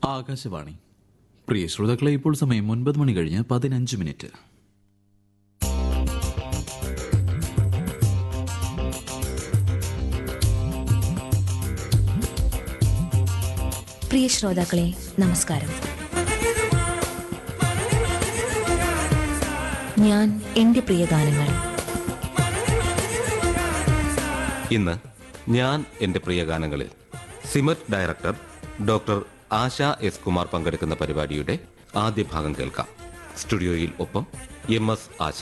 ആകാശവാണി പ്രിയ ശ്രോതാക്കളെ ഇപ്പോൾ സമയം ഒൻപത് മണി കഴിഞ്ഞ് പതിനഞ്ച് മിനിറ്റ് പ്രിയ ശ്രോതാക്കളെ നമസ്കാരം ഞാൻ എന്റെ പ്രിയ ഗാനങ്ങൾ ഇന്ന് ഞാൻ എൻ്റെ പ്രിയ ഗാനങ്ങളിൽ SIMET director doctor Asha S Kumar പങ്കെടുക്കുന്ന പരിപാടിയുടെ ആദ്യ ഭാഗം കേൾക്കാം സ്റ്റുഡിയോയിൽ ഒപ്പം എം എസ് ആശ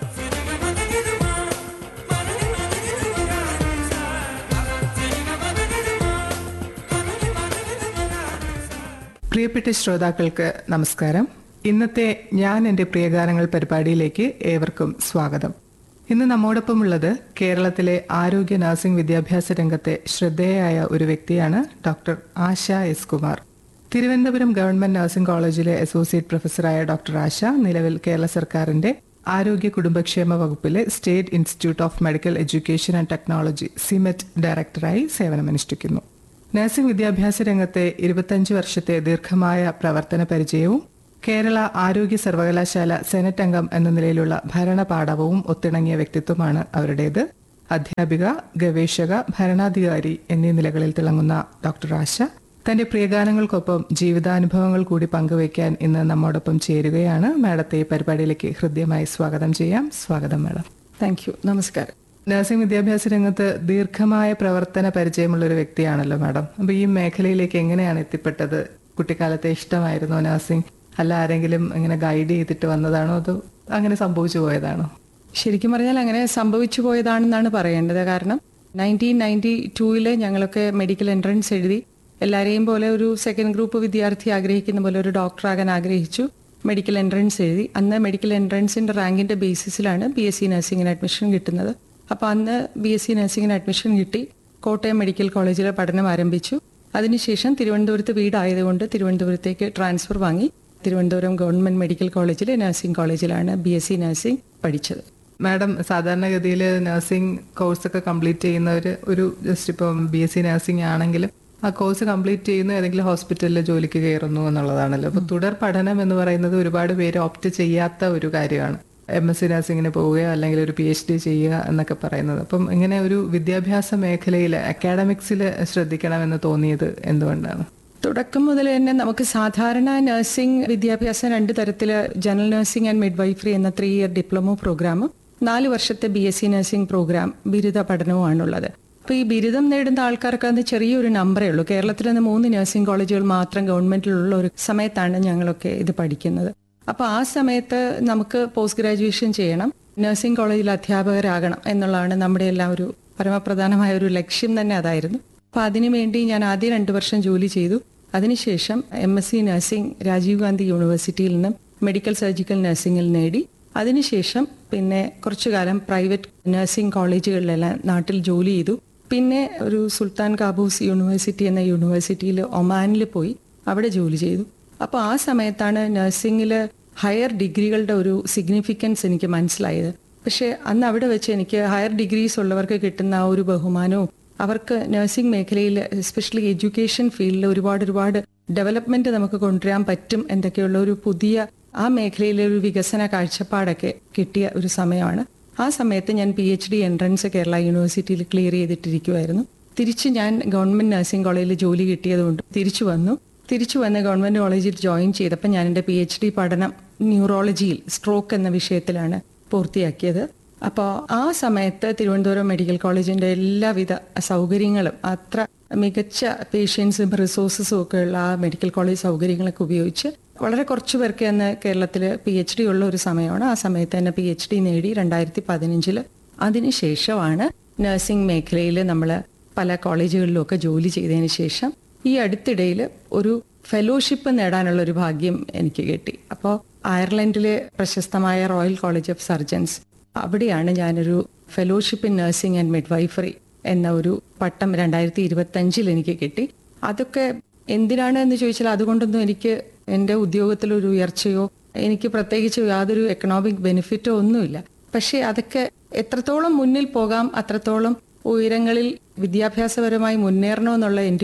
പ്രിയപ്പെട്ട ശ്രോതാക്കൾക്ക് നമസ്കാരം ഇന്നത്തെ ഞാൻ എൻ്റെ പ്രിയഗാനങ്ങൾ പരിപാടിയിലേക്ക് ഏവർക്കും സ്വാഗതം ഇന്ന് നമ്മോടൊപ്പമുള്ളത് കേരളത്തിലെ ആരോഗ്യ നഴ്സിംഗ് വിദ്യാഭ്യാസ രംഗത്തെ ശ്രദ്ധേയായ ഒരു വ്യക്തിയാണ് doctor Asha S Kumar Thiruvananthapuram government nursing കോളേജിലെ അസോസിയേറ്റ് പ്രൊഫസറായ ഡോക്ടർ ആശ നിലവിൽ കേരള സർക്കാരിന്റെ ആരോഗ്യ കുടുംബക്ഷേമ വകുപ്പിലെ state institute of medical education and technology SIMET ഡയറക്ടറായി സേവനമനുഷ്ഠിക്കുന്നു നഴ്സിംഗ് വിദ്യാഭ്യാസ രംഗത്തെ ഇരുപത്തഞ്ച് വർഷത്തെ ദീർഘമായ പ്രവർത്തന പരിചയവും കേരള ആരോഗ്യ സർവകലാശാല സെനറ്റ് അംഗം എന്ന നിലയിലുള്ള ഭരണപാഠവും ഒത്തിണങ്ങിയ വ്യക്തിത്വമാണ് അവരുടേത് അധ്യാപിക ഗവേഷക ഭരണാധികാരി എന്നീ നിലകളിൽ തിളങ്ങുന്ന ഡോക്ടർ ആശ തന്റെ പ്രിയഗാനങ്ങൾക്കൊപ്പം ജീവിതാനുഭവങ്ങൾ കൂടി പങ്കുവയ്ക്കാൻ ഇന്ന് നമ്മോടൊപ്പം ചേരുകയാണ് മാഡത്തെ ഈ പരിപാടിയിലേക്ക് ഹൃദ്യമായി സ്വാഗതം ചെയ്യാം സ്വാഗതം മാഡം താങ്ക് യു നമസ്കാരം നഴ്സിംഗ് വിദ്യാഭ്യാസ രംഗത്ത് ദീർഘമായ പ്രവർത്തന പരിചയമുള്ള ഒരു വ്യക്തിയാണല്ലോ മാഡം അപ്പൊ ഈ മേഖലയിലേക്ക് എങ്ങനെയാണ് എത്തിപ്പെട്ടത് കുട്ടിക്കാലത്തെ ഇഷ്ടമായിരുന്നോ നഴ്സിംഗ് അല്ല ആരെങ്കിലും ഇങ്ങനെ ഗൈഡ് ചെയ്തിട്ട് വന്നതാണോ അതോ അങ്ങനെ സംഭവിച്ചു പോയതാണോ ശരിക്കും പറഞ്ഞാൽ അങ്ങനെ സംഭവിച്ചു പോയതാണെന്നാണ് പറയേണ്ടത് കാരണം നയൻറ്റീൻ നയൻറ്റി ടൂവില് ഞങ്ങളൊക്കെ മെഡിക്കൽ എൻട്രൻസ് എഴുതി എല്ലാവരെയും പോലെ ഒരു സെക്കൻഡ് ഗ്രൂപ്പ് വിദ്യാർത്ഥി ആഗ്രഹിക്കുന്ന പോലെ ഒരു ഡോക്ടറാകാൻ ആഗ്രഹിച്ചു മെഡിക്കൽ എൻട്രൻസ് എഴുതി അന്ന് മെഡിക്കൽ എൻട്രൻസിന്റെ റാങ്കിന്റെ ബേസിസിലാണ് ബി എസ് സി നഴ്സിംഗിന് അഡ്മിഷൻ കിട്ടുന്നത് അപ്പോൾ അന്ന് ബി എസ് സി നഴ്സിംഗിന് അഡ്മിഷൻ കിട്ടി കോട്ടയം മെഡിക്കൽ കോളേജിലെ പഠനം ആരംഭിച്ചു അതിനുശേഷം തിരുവനന്തപുരത്ത് വീടായതുകൊണ്ട് തിരുവനന്തപുരത്തേക്ക് ട്രാൻസ്ഫർ വാങ്ങി തിരുവനന്തപുരം ഗവൺമെന്റ് മെഡിക്കൽ കോളേജിലെ നഴ്സിംഗ് കോളേജിലാണ് ബി എസ് സി നഴ്സിംഗ് പഠിച്ചത് മാഡം സാധാരണഗതിയിൽ നഴ്സിംഗ് കോഴ്സൊക്കെ കംപ്ലീറ്റ് ചെയ്യുന്നവർ ഒരു ജസ്റ്റ് ഇപ്പം ബി എസ് സി നഴ്സിംഗ് ആണെങ്കിലും ആ കോഴ്സ് കംപ്ലീറ്റ് ചെയ്യുന്നു ഏതെങ്കിലും ഹോസ്പിറ്റലിൽ ജോലിക്ക് കയറുന്നു എന്നുള്ളതാണല്ലോ അപ്പൊ തുടർ പഠനം എന്ന് പറയുന്നത് ഒരുപാട് പേര് ഓപ്റ്റ് ചെയ്യാത്ത ഒരു കാര്യമാണ് എം എസ് സി നഴ്സിംഗിന് പോവുകയോ അല്ലെങ്കിൽ ഒരു പി എച്ച് ഡി ചെയ്യുക എന്നൊക്കെ പറയുന്നത് അപ്പം ഇങ്ങനെ ഒരു വിദ്യാഭ്യാസ മേഖലയിൽ അക്കാഡമിക്സിൽ ശ്രദ്ധിക്കണമെന്ന് തോന്നിയത് എന്തുകൊണ്ടാണ് തുടക്കം മുതൽ തന്നെ നമുക്ക് സാധാരണ നഴ്സിംഗ് വിദ്യാഭ്യാസം രണ്ട് തരത്തില് ജനറൽ നഴ്സിംഗ് ആൻഡ് മിഡ്വൈഫറി എന്ന ത്രീ ഇയർ ഡിപ്ലോമ പ്രോഗ്രാമും നാല് വർഷത്തെ B S C nursing programme ബിരുദ പഠനവുമാണുള്ളത് അപ്പോൾ ഈ ബിരുദം നേടുന്ന ആൾക്കാർക്ക് അന്ന് ചെറിയൊരു നമ്പറേ ഉള്ളൂ കേരളത്തിൽ നിന്ന് മൂന്ന് നഴ്സിംഗ് കോളേജുകൾ മാത്രം ഗവൺമെന്റിലുള്ള ഒരു സമയത്താണ് ഞങ്ങളൊക്കെ ഇത് പഠിക്കുന്നത് അപ്പോൾ ആ സമയത്ത് നമുക്ക് പോസ്റ്റ് ഗ്രാജുവേഷൻ ചെയ്യണം നഴ്സിംഗ് കോളേജിൽ അധ്യാപകരാകണം എന്നുള്ളതാണ് നമ്മുടെ എല്ലാം ഒരു പരമപ്രധാനമായ ഒരു ലക്ഷ്യം തന്നെ അതായിരുന്നു അപ്പോൾ അതിനുവേണ്ടി ഞാൻ ആദ്യം രണ്ട് വർഷം ജോലി ചെയ്തു അതിനുശേഷം M S C nursing Rajiv Gandhi യൂണിവേഴ്സിറ്റിയിൽ നിന്നും മെഡിക്കൽ സർജിക്കൽ നഴ്സിംഗിൽ നേടി അതിനുശേഷം പിന്നെ കുറച്ചു കാലം പ്രൈവറ്റ് നഴ്സിംഗ് കോളേജുകളിലെല്ലാം നാട്ടിൽ ജോലി ചെയ്തു പിന്നെ ഒരു സുൽത്താൻ കാബൂസ് യൂണിവേഴ്സിറ്റി എന്ന യൂണിവേഴ്സിറ്റിയിൽ ഒമാനിൽ പോയി അവിടെ ജോലി ചെയ്തു അപ്പോൾ ആ സമയത്താണ് നഴ്സിംഗിൽ ഹയർ ഡിഗ്രികളുടെ ഒരു സിഗ്നിഫിക്കൻസ് എനിക്ക് മനസ്സിലായത് പക്ഷേ അന്ന് അവിടെ വെച്ച് എനിക്ക് ഹയർ ഡിഗ്രീസ് ഉള്ളവർക്ക് കിട്ടുന്ന ആ ഒരു ബഹുമാനവും അവർക്ക് നഴ്സിംഗ് മേഖലയിൽ എസ്പെഷ്യലി എഡ്യൂക്കേഷൻ ഫീൽഡിൽ ഒരുപാട് ഒരുപാട് ഡെവലപ്മെന്റ് നമുക്ക് കൊണ്ടുവരാൻ പറ്റും എന്തൊക്കെയുള്ള ഒരു പുതിയ ആ മേഖലയിലെ ഒരു വികസന കാഴ്ചപ്പാടൊക്കെ കിട്ടിയ ഒരു സമയമാണ് ആ സമയത്ത് ഞാൻ P H D entrance Kerala യൂണിവേഴ്സിറ്റിയിൽ ക്ലിയർ ചെയ്തിട്ടിരിക്കുമായിരുന്നു തിരിച്ച് ഞാൻ ഗവൺമെന്റ് നഴ്സിംഗ് കോളേജിൽ ജോലി കിട്ടിയതുകൊണ്ട് തിരിച്ചു വന്നു തിരിച്ചു വന്ന് ഗവൺമെന്റ് കോളേജിൽ ജോയിൻ ചെയ്തപ്പോൾ ഞാൻ എൻ്റെ പി എച്ച് ഡി പഠനം ന്യൂറോളജിയിൽ സ്ട്രോക്ക് എന്ന വിഷയത്തിലാണ് പൂർത്തിയാക്കിയത് അപ്പോൾ ആ സമയത്ത് തിരുവനന്തപുരം മെഡിക്കൽ കോളേജിന്റെ എല്ലാവിധ സൗകര്യങ്ങളും അത്ര മികച്ച പേഷ്യൻസും റിസോഴ്സസും ഒക്കെ ഉള്ള ആ മെഡിക്കൽ കോളേജ് സൗകര്യങ്ങളൊക്കെ ഉപയോഗിച്ച് വളരെ കുറച്ചു പേർക്ക് അന്ന് കേരളത്തിൽ പി എച്ച് ഡി ഉള്ള ഒരു സമയമാണ് ആ സമയത്ത് തന്നെ പി എച്ച് ഡി നേടി രണ്ടായിരത്തി പതിനഞ്ചില് അതിനുശേഷമാണ് നഴ്സിംഗ് മേഖലയിൽ നമ്മൾ പല കോളേജുകളിലും ഒക്കെ ജോലി ചെയ്തതിന് ശേഷം ഈ അടുത്തിടയിൽ ഒരു ഫെലോഷിപ്പ് നേടാനുള്ള ഒരു ഭാഗ്യം എനിക്ക് കിട്ടി അപ്പോൾ അയർലൻഡിലെ പ്രശസ്തമായ റോയൽ കോളേജ് ഓഫ് സർജൻസ് അവിടെയാണ് ഞാനൊരു fellowship in nursing and midwifery എന്ന ഒരു പട്ടം രണ്ടായിരത്തി ഇരുപത്തി അഞ്ചിൽ എനിക്ക് കിട്ടി അതൊക്കെ എന്തിനാണ് എന്ന് ചോദിച്ചാൽ അതുകൊണ്ടൊന്നും എനിക്ക് എൻ്റെ ഉദ്യോഗത്തിൽ ഒരു ഉയർച്ചയോ എനിക്ക് പ്രത്യേകിച്ച് യാതൊരു എക്കണോമിക് ബെനിഫിറ്റോ ഒന്നുമില്ല പക്ഷേ അതൊക്കെ എത്രത്തോളം മുന്നിൽ പോകാം അത്രത്തോളം ഉയരങ്ങളിൽ വിദ്യാഭ്യാസപരമായി മുന്നേറണമെന്നുള്ള എൻ്റെ ഒരു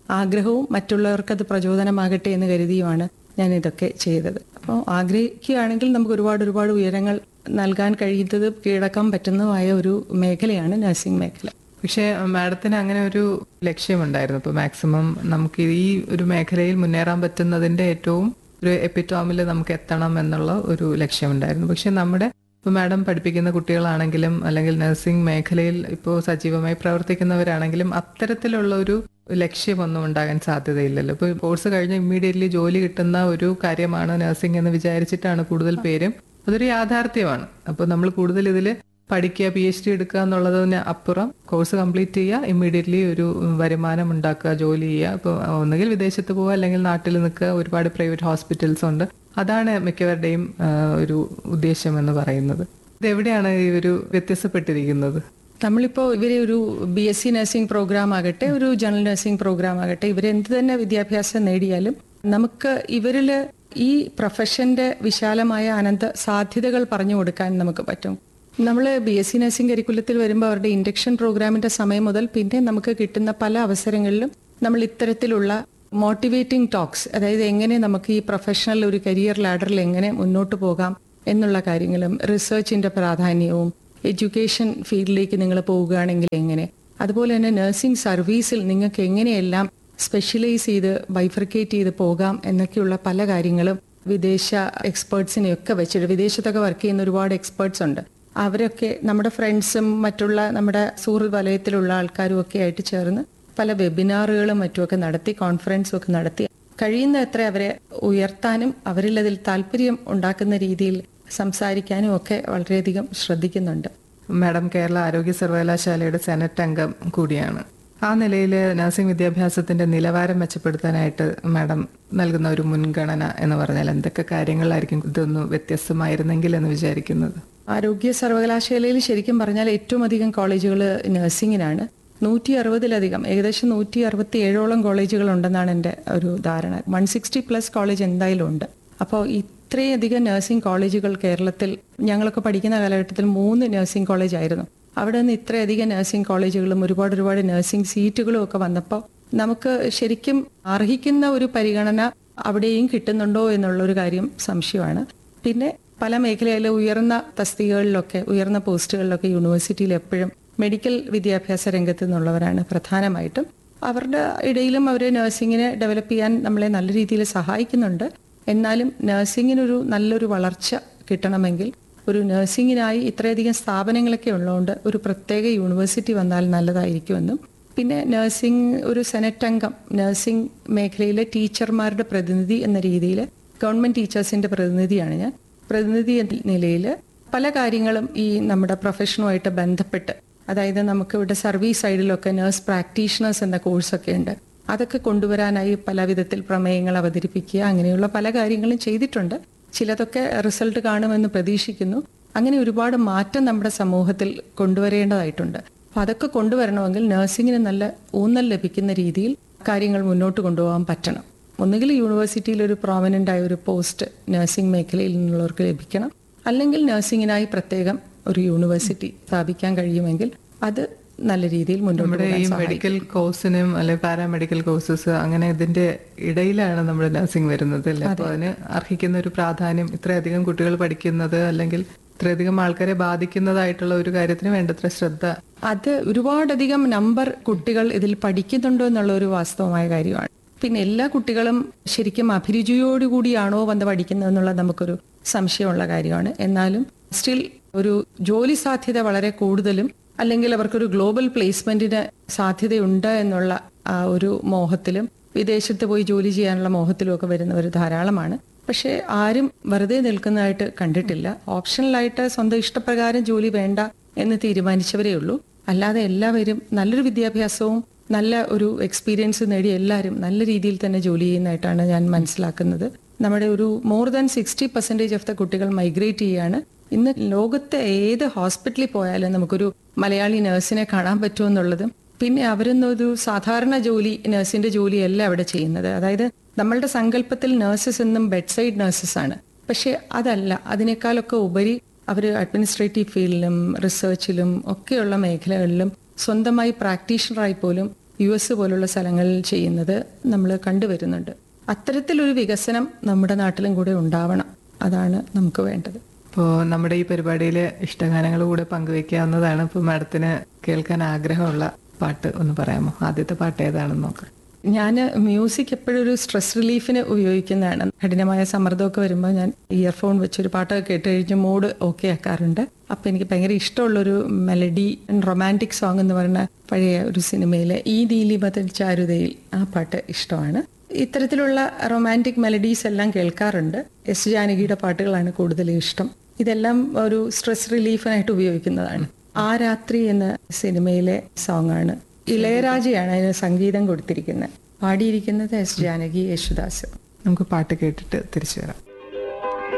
ആഗ്രഹവും മറ്റുള്ളവർക്കത് പ്രചോദനമാകട്ടെ എന്ന് കരുതിയുമാണ് ഞാൻ ഇതൊക്കെ ചെയ്തത് അപ്പോൾ ആഗ്രഹിക്കുകയാണെങ്കിൽ നമുക്ക് ഒരുപാട് ഒരുപാട് ഉയരങ്ങൾ നൽകാൻ കഴിയുന്നത് കീഴടക്കാൻ പറ്റുന്നതുമായ ഒരു മേഖലയാണ് നഴ്സിംഗ് മേഖല പക്ഷേ മാഡത്തിന് അങ്ങനെ ഒരു ലക്ഷ്യമുണ്ടായിരുന്നു ഇപ്പോൾ മാക്സിമം നമുക്ക് ഈ ഒരു മേഖലയിൽ മുന്നേറാൻ പറ്റുന്നതിന്റെ ഏറ്റവും ഒരു എപ്പിറ്റോമിൽ നമുക്ക് എത്തണം എന്നുള്ള ഒരു ലക്ഷ്യമുണ്ടായിരുന്നു പക്ഷെ നമ്മുടെ ഇപ്പോൾ മാഡം പഠിപ്പിക്കുന്ന കുട്ടികളാണെങ്കിലും അല്ലെങ്കിൽ നഴ്സിംഗ് മേഖലയിൽ ഇപ്പോൾ സജീവമായി പ്രവർത്തിക്കുന്നവരാണെങ്കിലും അത്തരത്തിലുള്ള ഒരു ലക്ഷ്യമൊന്നും ഉണ്ടാകാൻ സാധ്യതയില്ലല്ലോ ഇപ്പോൾ കോഴ്സ് കഴിഞ്ഞ് ഇമ്മീഡിയറ്റ്ലി ജോലി കിട്ടുന്ന ഒരു കാര്യമാണ് നഴ്സിംഗ് എന്ന് വിചാരിച്ചിട്ടാണ് കൂടുതൽ പേരും അതൊരു യാഥാർത്ഥ്യമാണ് അപ്പോൾ നമ്മൾ കൂടുതൽ ഇതിൽ പഠിക്കുക പി എച്ച് ഡി എടുക്കുക എന്നുള്ളതിന് അപ്പുറം കോഴ്സ് കംപ്ലീറ്റ് ചെയ്യുക ഇമ്മീഡിയറ്റ്ലി ഒരു വരുമാനം ഉണ്ടാക്കുക ജോലി ചെയ്യുക ഇപ്പോൾ ഒന്നുകിൽ വിദേശത്ത് പോവുക അല്ലെങ്കിൽ നാട്ടിൽ നിൽക്കുക ഒരുപാട് പ്രൈവറ്റ് ഹോസ്പിറ്റൽസ് ഉണ്ട് അതാണ് മിക്കവരുടെയും ആ, ഒരു ഉദ്ദേശം എന്ന് പറയുന്നത് ഇതെവിടെയാണ് ഈ ഒരു വ്യത്യസ്തപ്പെട്ടിരിക്കുന്നത് നമ്മളിപ്പോൾ ഇവരെ ഒരു B S C nursing program ആകട്ടെ ഒരു ജനറൽ നഴ്സിംഗ് പ്രോഗ്രാം ആകട്ടെ ഇവർ എന്ത് തന്നെ വിദ്യാഭ്യാസം നേടിയാലും നമുക്ക് ഇവരിൽ ഈ പ്രൊഫഷന്റെ വിശാലമായ അനന്ത സാധ്യതകൾ പറഞ്ഞു കൊടുക്കാൻ നമുക്ക് പറ്റും നമ്മൾ ബി എസ് സി നഴ്സിംഗ് കരിക്കുലത്തിൽ വരുമ്പോൾ അവരുടെ ഇൻഡക്ഷൻ പ്രോഗ്രാമിന്റെ സമയം മുതൽ പിന്നെ നമുക്ക് കിട്ടുന്ന പല അവസരങ്ങളിലും നമ്മൾ ഇത്തരത്തിലുള്ള മോട്ടിവേറ്റിംഗ് ടോക്സ് അതായത് എങ്ങനെ നമുക്ക് ഈ പ്രൊഫഷണൽ ഒരു കരിയർ ലാഡറിൽ എങ്ങനെ മുന്നോട്ട് പോകാം എന്നുള്ള കാര്യങ്ങളും റിസർച്ചിന്റെ പ്രാധാന്യവും എഡ്യൂക്കേഷൻ ഫീൽഡിലേക്ക് നിങ്ങൾ പോവുകയാണെങ്കിൽ എങ്ങനെ അതുപോലെ തന്നെ നഴ്സിംഗ് സർവീസിൽ നിങ്ങൾക്ക് എങ്ങനെയെല്ലാം സ്പെഷ്യലൈസ് ചെയ്ത് ബൈഫർക്കേറ്റ് ചെയ്ത് പോകാം എന്നൊക്കെയുള്ള പല കാര്യങ്ങളും വിദേശ എക്സ്പേർട്സിനെയൊക്കെ വെച്ചിട്ട് വിദേശത്തൊക്കെ വർക്ക് ചെയ്യുന്ന ഒരുപാട് എക്സ്പേർട്സ് ഉണ്ട് അവരൊക്കെ നമ്മുടെ ഫ്രണ്ട്സും മറ്റുള്ള നമ്മുടെ സുഹൃത്ത് വലയത്തിലുള്ള ആൾക്കാരും ഒക്കെ ആയിട്ട് ചേർന്ന് പല വെബിനാറുകളും മറ്റുമൊക്കെ നടത്തി കോൺഫറൻസും ഒക്കെ നടത്തി കഴിയുന്ന എത്ര അവരെ ഉയർത്താനും അവരിൽ അതിൽ താല്പര്യം ഉണ്ടാക്കുന്ന രീതിയിൽ സംസാരിക്കാനും ഒക്കെ വളരെയധികം ശ്രദ്ധിക്കുന്നുണ്ട് മാഡം കേരള ആരോഗ്യ സർവകലാശാലയുടെ സെനറ്റ് അംഗം കൂടിയാണ് ആ നിലയിൽ നഴ്സിംഗ് വിദ്യാഭ്യാസത്തിന്റെ നിലവാരം മെച്ചപ്പെടുത്താനായിട്ട് മാഡം നൽകുന്ന ഒരു മുൻഗണന എന്ന് പറഞ്ഞാൽ എന്തൊക്കെ കാര്യങ്ങളിലായിരിക്കും ഇതൊന്ന് വ്യത്യസ്തമായിരുന്നെങ്കിൽ എന്ന് വിചാരിക്കുന്നത് ആരോഗ്യ സർവകലാശാലയിൽ ശരിക്കും പറഞ്ഞാൽ ഏറ്റവും അധികം കോളേജുകൾ നഴ്സിംഗിനാണ് നൂറ്റി അറുപതിലധികം ഏകദേശം നൂറ്റി അറുപത്തി ഏഴോളം കോളേജുകൾ ഉണ്ടെന്നാണ് എൻ്റെ ഒരു ധാരണ വൺ സിക്സ്റ്റി പ്ലസ് കോളേജ് എന്തായാലും ഉണ്ട് അപ്പോൾ ഇത്രയധികം നഴ്സിംഗ് കോളേജുകൾ കേരളത്തിൽ ഞങ്ങളൊക്കെ പഠിക്കുന്ന കാലഘട്ടത്തിൽ മൂന്ന് നഴ്സിംഗ് കോളേജ് ആയിരുന്നു അവിടെ നിന്ന് ഇത്രയധികം നഴ്സിംഗ് കോളേജുകളും ഒരുപാട് ഒരുപാട് നഴ്സിംഗ് സീറ്റുകളും ഒക്കെ വന്നപ്പോൾ നമുക്ക് ശരിക്കും അർഹിക്കുന്ന ഒരു പരിഗണന അവിടെയും കിട്ടുന്നുണ്ടോ എന്നുള്ള ഒരു കാര്യം സംശയമാണ് പിന്നെ പല മേഖലയിലെ ഉയർന്ന തസ്തികകളിലൊക്കെ ഉയർന്ന പോസ്റ്റുകളിലൊക്കെ യൂണിവേഴ്സിറ്റിയിൽ എപ്പോഴും മെഡിക്കൽ വിദ്യാഭ്യാസ രംഗത്ത് നിന്നുള്ളവരാണ് പ്രധാനമായിട്ടും അവരുടെ ഇടയിലും അവർ നഴ്സിങ്ങിനെ ഡെവലപ്പ് ചെയ്യാൻ നമ്മളെ നല്ല രീതിയിൽ സഹായിക്കുന്നുണ്ട് എന്നാലും നഴ്സിങ്ങിനൊരു നല്ലൊരു വളർച്ച കിട്ടണമെങ്കിൽ ഒരു നഴ്സിങ്ങിനായി ഇത്രയധികം സ്ഥാപനങ്ങളൊക്കെ ഉള്ളതുകൊണ്ട് ഒരു പ്രത്യേക യൂണിവേഴ്സിറ്റി വന്നാൽ നല്ലതായിരിക്കുമെന്നും പിന്നെ നഴ്സിംഗ് ഒരു സെനറ്റ് അംഗം നഴ്സിംഗ് മേഖലയിലെ ടീച്ചർമാരുടെ പ്രതിനിധി എന്ന രീതിയിൽ ഗവൺമെന്റ് ടീച്ചേഴ്സിന്റെ പ്രതിനിധിയാണ് ഞാൻ പ്രതിനിധി എന്ന നിലയിൽ പല കാര്യങ്ങളും ഈ നമ്മുടെ പ്രൊഫഷനുമായിട്ട് ബന്ധപ്പെട്ട് അതായത് നമുക്ക് ഇവിടെ സർവീസ് സൈഡിലൊക്കെ നഴ്സ് പ്രാക്ടീഷണേഴ്സ് എന്ന കോഴ്സൊക്കെ ഉണ്ട് അതൊക്കെ കൊണ്ടുവരാനായി പല വിധത്തിൽ പ്രമേയങ്ങൾ അവതരിപ്പിക്കുക അങ്ങനെയുള്ള പല കാര്യങ്ങളും ചെയ്തിട്ടുണ്ട് ചിലതൊക്കെ റിസൾട്ട് കാണുമെന്ന് പ്രതീക്ഷിക്കുന്നു അങ്ങനെ ഒരുപാട് മാറ്റം നമ്മുടെ സമൂഹത്തിൽ കൊണ്ടുവരേണ്ടതായിട്ടുണ്ട് അപ്പൊ അതൊക്കെ കൊണ്ടുവരണമെങ്കിൽ നഴ്സിംഗിന് നല്ല ഊന്നൽ ലഭിക്കുന്ന രീതിയിൽ കാര്യങ്ങൾ മുന്നോട്ട് കൊണ്ടുപോകാൻ പറ്റണം ഒന്നുകിൽ യൂണിവേഴ്സിറ്റിയിൽ ഒരു പ്രോമിനന്റ് ആയ ഒരു പോസ്റ്റ് നഴ്സിംഗ് മേഖലയിൽ നിന്നുള്ളവർക്ക് ലഭിക്കണം അല്ലെങ്കിൽ നഴ്സിംഗിനായി പ്രത്യേകം ഒരു യൂണിവേഴ്സിറ്റി സ്ഥാപിക്കാൻ കഴിയുമെങ്കിൽ അത് നല്ല രീതിയിൽ മുന്നോട്ട് നമ്മുടെ പോകാൻ ഈ സഹായിക്കും മെഡിക്കൽ കോഴ്സിനും അല്ലെങ്കിൽ പാരാമെഡിക്കൽ കോഴ്സസ് അങ്ങനെ ഇതിന്റെ ഇടയിലാണ് നമ്മുടെ നഴ്സിംഗ് വരുന്നത് അല്ലേ അപ്പോൾ അതിന് അർഹിക്കുന്ന ഒരു പ്രാധാന്യം ഇത്രയധികം കുട്ടികൾ പഠിക്കുന്നത് അല്ലെങ്കിൽ ഇത്രയധികം ആൾക്കാരെ ബാധിക്കുന്നതായിട്ടുള്ള ഒരു കാര്യത്തിന് വേണ്ടത്ര ശ്രദ്ധ അത് ഒരുപാടധികം നമ്പർ കുട്ടികൾ ഇതിൽ പഠിക്കുന്നുണ്ടോ എന്നുള്ള ഒരു വാസ്തവമായ കാര്യമാണ് പിന്നെ എല്ലാ കുട്ടികളും ശരിക്കും അഭിരുചിയോടുകൂടിയാണോ വന്ന് പഠിക്കുന്നത് എന്നുള്ളത് നമുക്കൊരു സംശയമുള്ള കാര്യമാണ് എന്നാലും സ്റ്റിൽ ഒരു ജോലി സാധ്യത വളരെ കൂടുതലും അല്ലെങ്കിൽ അവർക്കൊരു ഗ്ലോബൽ പ്ലേസ്മെന്റിന് സാധ്യതയുണ്ട് എന്നുള്ള ആ ഒരു മോഹത്തിലും വിദേശത്ത് പോയി ജോലി ചെയ്യാനുള്ള മോഹത്തിലും ഒക്കെ വരുന്നവർ ധാരാളമാണ് പക്ഷേ ആരും വെറുതെ നിൽക്കുന്നതായിട്ട് കണ്ടിട്ടില്ല ഓപ്ഷണലായിട്ട് സ്വന്തം ഇഷ്ടപ്രകാരം ജോലി വേണ്ട എന്ന് തീരുമാനിച്ചവരേ ഉള്ളൂ അല്ലാതെ എല്ലാവരും നല്ലൊരു വിദ്യാഭ്യാസവും നല്ല ഒരു എക്സ്പീരിയൻസ് നേടി എല്ലാവരും നല്ല രീതിയിൽ തന്നെ ജോലി ചെയ്യുന്നതായിട്ടാണ് ഞാൻ മനസ്സിലാക്കുന്നത് നമ്മുടെ ഒരു more than sixty percentage of the കുട്ടികൾ മൈഗ്രേറ്റ് ചെയ്യാണ് ഇന്ന് ലോകത്തെ ഏത് ഹോസ്പിറ്റലിൽ പോയാലും നമുക്കൊരു മലയാളി നഴ്സിനെ കാണാൻ പറ്റുമെന്നുള്ളതും പിന്നെ അവരൊന്നും ഒരു സാധാരണ ജോലി നഴ്സിന്റെ ജോലിയല്ല അവിടെ ചെയ്യുന്നത് അതായത് നമ്മളുടെ സങ്കല്പത്തിൽ നഴ്സസ് എന്നും ബെഡ് സൈഡ് നഴ്സസ് ആണ് പക്ഷെ അതല്ല അതിനേക്കാളൊക്കെ ഉപരി അവർ അഡ്മിനിസ്ട്രേറ്റീവ് ഫീൽഡിലും റിസർച്ചിലും ഒക്കെയുള്ള മേഖലകളിലും സ്വന്തമായി പ്രാക്ടീഷണറായി പോലും യു എസ് പോലുള്ള സ്ഥലങ്ങളിൽ ചെയ്യുന്നത് നമ്മൾ കണ്ടുവരുന്നുണ്ട് അത്തരത്തിലൊരു വികസനം നമ്മുടെ നാട്ടിലും കൂടെ ഉണ്ടാവണം അതാണ് നമുക്ക് വേണ്ടത് ഇപ്പോൾ നമ്മുടെ ഈ പരിപാടിയിൽ ഇഷ്ടഗാനങ്ങൾ കൂടെ പങ്കുവെക്കാവുന്നതാണ് ഇപ്പോൾ മാഡത്തിന് കേൾക്കാൻ ആഗ്രഹമുള്ള പാട്ട് ഒന്ന് പറയാമോ ആദ്യത്തെ പാട്ട് ഏതാണെന്ന് നോക്കാം ഞാൻ മ്യൂസിക് എപ്പോഴും ഒരു സ്ട്രെസ് റിലീഫിന് ഉപയോഗിക്കുന്നതാണ് കഠിനമായ സമ്മർദ്ദമൊക്കെ വരുമ്പോൾ ഞാൻ ഇയർഫോൺ വെച്ചൊരു പാട്ടൊക്കെ കേട്ട് കഴിഞ്ഞ് മൂഡ് ഓക്കെ ആക്കാറുണ്ട് അപ്പം എനിക്ക് ഭയങ്കര ഇഷ്ടമുള്ളൊരു മെലഡി റൊമാൻറ്റിക് സോങ് എന്ന് പറയുന്ന പഴയ ഒരു സിനിമയിലെ ഈ ദീലിപതൽ ചാരുതയിൽ ആ പാട്ട് ഇഷ്ടമാണ് ഇത്തരത്തിലുള്ള റൊമാൻറ്റിക് മെലഡീസ് എല്ലാം കേൾക്കാറുണ്ട് എസ് ജാനകിയുടെ പാട്ടുകളാണ് കൂടുതലും ഇഷ്ടം ഇതെല്ലാം ഒരു സ്ട്രെസ് റിലീഫിനായിട്ട് ഉപയോഗിക്കുന്നതാണ് ആ രാത്രി എന്ന സിനിമയിലെ സോങ് ആണ് ഇളയരാജയാണ് അതിന് സംഗീതം കൊടുത്തിരിക്കുന്നത് പാടിയിരിക്കുന്നത് എസ് ജാനകി യേശുദാസ് നമുക്ക് പാട്ട് കേട്ടിട്ട് തിരിച്ചു വരാം